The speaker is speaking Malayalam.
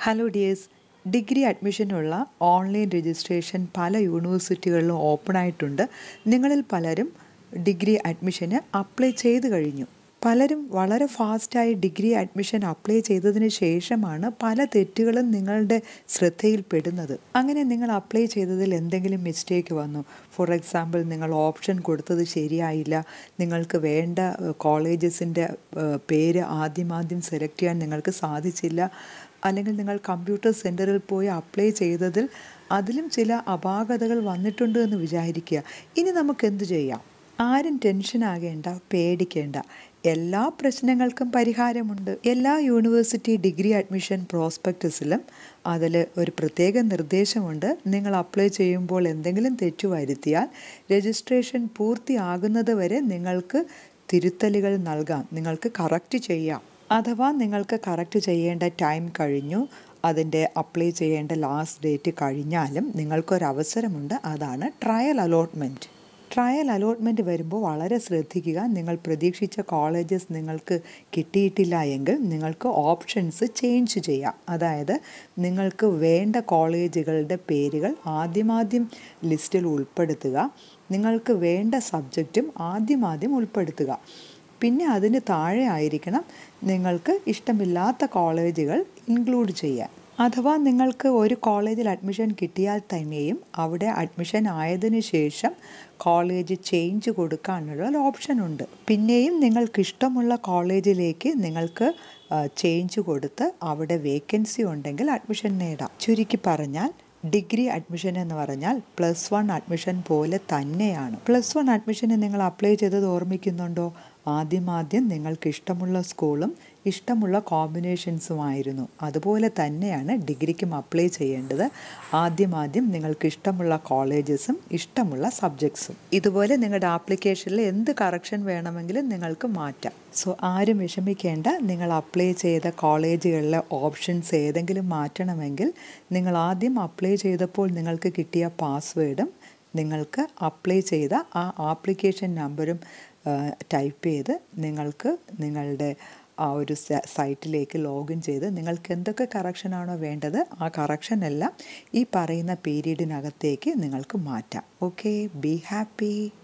ഹലോ ഡിയേഴ്സ് ഡിഗ്രി അഡ്മിഷനുള്ള ഓൺലൈൻ രജിസ്ട്രേഷൻ പല യൂണിവേഴ്സിറ്റികളിലും ഓപ്പൺ ആയിട്ടുണ്ട് നിങ്ങളിൽ പലരും ഡിഗ്രി അഡ്മിഷന് അപ്ലൈ ചെയ്ത് കഴിഞ്ഞു പലരും വളരെ ഫാസ്റ്റായി ഡിഗ്രി അഡ്മിഷൻ അപ്ലൈ ചെയ്തതിന് ശേഷമാണ് പല തെറ്റുകളും നിങ്ങളുടെ ശ്രദ്ധയിൽപ്പെടുന്നത് അങ്ങനെ നിങ്ങൾ അപ്ലൈ ചെയ്തതിൽ എന്തെങ്കിലും മിസ്റ്റേക്ക് വന്നു ഫോർ എക്സാമ്പിൾ നിങ്ങൾ ഓപ്ഷൻ കൊടുത്തത് ശരിയായില്ല നിങ്ങൾക്ക് വേണ്ട കോളേജസിൻ്റെ പേര് ആദ്യമാദ്യം സെലക്ട് ചെയ്യാൻ നിങ്ങൾക്ക് സാധിച്ചില്ല അല്ലെങ്കിൽ നിങ്ങൾ കമ്പ്യൂട്ടർ സെൻറ്ററിൽ പോയി അപ്ലൈ ചെയ്തതിൽ അതിലും ചില അപാകതകൾ വന്നിട്ടുണ്ട് എന്ന് വിചാരിക്കുക ഇനി നമുക്ക് എന്തു ചെയ്യാം ആരും ടെൻഷൻ ആകേണ്ട പേടിക്കേണ്ട എല്ലാ പ്രശ്നങ്ങൾക്കും പരിഹാരമുണ്ട് എല്ലാ യൂണിവേഴ്സിറ്റി ഡിഗ്രി അഡ്മിഷൻ പ്രോസ്പെക്ടസിലും അതിൽ ഒരു പ്രത്യേക നിർദ്ദേശമുണ്ട് നിങ്ങൾ അപ്ലൈ ചെയ്യുമ്പോൾ എന്തെങ്കിലും തെറ്റു വരുത്തിയാൽ രജിസ്ട്രേഷൻ പൂർത്തിയാകുന്നത് വരെ നിങ്ങൾക്ക് തിരുത്തലുകൾ നൽകാം നിങ്ങൾക്ക് കറക്റ്റ് ചെയ്യാം അഥവാ നിങ്ങൾക്ക് കറക്റ്റ് ചെയ്യേണ്ട ടൈം കഴിഞ്ഞു അതിൻ്റെ അപ്ലൈ ചെയ്യേണ്ട ലാസ്റ്റ് ഡേറ്റ് കഴിഞ്ഞാലും നിങ്ങൾക്കൊരവസരമുണ്ട് അതാണ് ട്രയൽ അലോട്ട്മെൻറ്റ് ട്രയൽ അലോട്ട്മെൻറ്റ് വരുമ്പോൾ വളരെ ശ്രദ്ധിക്കുക നിങ്ങൾ പ്രതീക്ഷിച്ച കോളേജസ് നിങ്ങൾക്ക് കിട്ടിയിട്ടില്ല എങ്കിൽ നിങ്ങൾക്ക് ഓപ്ഷൻസ് ചേഞ്ച് ചെയ്യാം അതായത് നിങ്ങൾക്ക് വേണ്ട കോളേജുകളുടെ പേരുകൾ ആദ്യമാദ്യം ലിസ്റ്റിൽ ഉൾപ്പെടുത്തുക നിങ്ങൾക്ക് വേണ്ട സബ്ജക്റ്റും ആദ്യമാദ്യം ഉൾപ്പെടുത്തുക പിന്നെ അതിന് താഴെ ആയിരിക്കണം നിങ്ങൾക്ക് ഇഷ്ടമില്ലാത്ത കോളേജുകൾ ഇൻക്ലൂഡ് ചെയ്യാൻ അഥവാ നിങ്ങൾക്ക് ഒരു കോളേജിൽ അഡ്മിഷൻ കിട്ടിയാൽ തന്നെയും അവിടെ അഡ്മിഷൻ ആയതിനു ശേഷം കോളേജ് ചേഞ്ച് കൊടുക്കാനുള്ള ഓപ്ഷൻ ഉണ്ട് പിന്നെയും നിങ്ങൾക്ക് ഇഷ്ടമുള്ള കോളേജിലേക്ക് നിങ്ങൾക്ക് ചേഞ്ച് കൊടുത്ത് അവിടെ വേക്കൻസി ഉണ്ടെങ്കിൽ അഡ്മിഷൻ നേടാം ചുരുക്കി പറഞ്ഞാൽ ഡിഗ്രി അഡ്മിഷൻ എന്ന് പറഞ്ഞാൽ പ്ലസ് വൺ അഡ്മിഷൻ പോലെ തന്നെയാണ് പ്ലസ് വൺ അഡ്മിഷന് നിങ്ങൾ അപ്ലൈ ചെയ്തത് ഓർമ്മിക്കുന്നുണ്ടോ ആദ്യമാദ്യം നിങ്ങൾക്ക് ഇഷ്ടമുള്ള സ്കൂളും ഇഷ്ടമുള്ള കോമ്പിനേഷൻസുമായിരുന്നു അതുപോലെ തന്നെയാണ് ഡിഗ്രിക്കും അപ്ലൈ ചെയ്യേണ്ടത് ആദ്യമാദ്യം നിങ്ങൾക്ക് ഇഷ്ടമുള്ള കോളേജസും ഇഷ്ടമുള്ള സബ്ജക്ട്സും ഇതുപോലെ നിങ്ങളുടെ ആപ്ലിക്കേഷനിൽ എന്ത് കറക്ഷൻ വേണമെങ്കിലും നിങ്ങൾക്ക് മാറ്റാം സോ ആരും വിഷമിക്കേണ്ട നിങ്ങൾ അപ്ലൈ ചെയ്ത കോളേജുകളിലെ ഓപ്ഷൻസ് ഏതെങ്കിലും മാറ്റണമെങ്കിൽ നിങ്ങൾ ആദ്യം അപ്ലൈ ചെയ്തപ്പോൾ നിങ്ങൾക്ക് കിട്ടിയ പാസ്വേഡും നിങ്ങൾക്ക് അപ്ലൈ ചെയ്ത ആ ആപ്ലിക്കേഷൻ നമ്പറും ടൈപ്പ് ചെയ്ത് നിങ്ങൾക്ക് നിങ്ങളുടെ ആ ഒരു സൈറ്റിലേക്ക് ലോഗിൻ ചെയ്ത് നിങ്ങൾക്ക് എന്തൊക്കെ കറക്ഷനാണോ വേണ്ടത് ആ കറക്ഷൻ എല്ലാം ഈ പറയുന്ന പീരീഡിനകത്തേക്ക് നിങ്ങൾക്ക് മാറ്റാം ഓക്കെ ബി ഹാപ്പി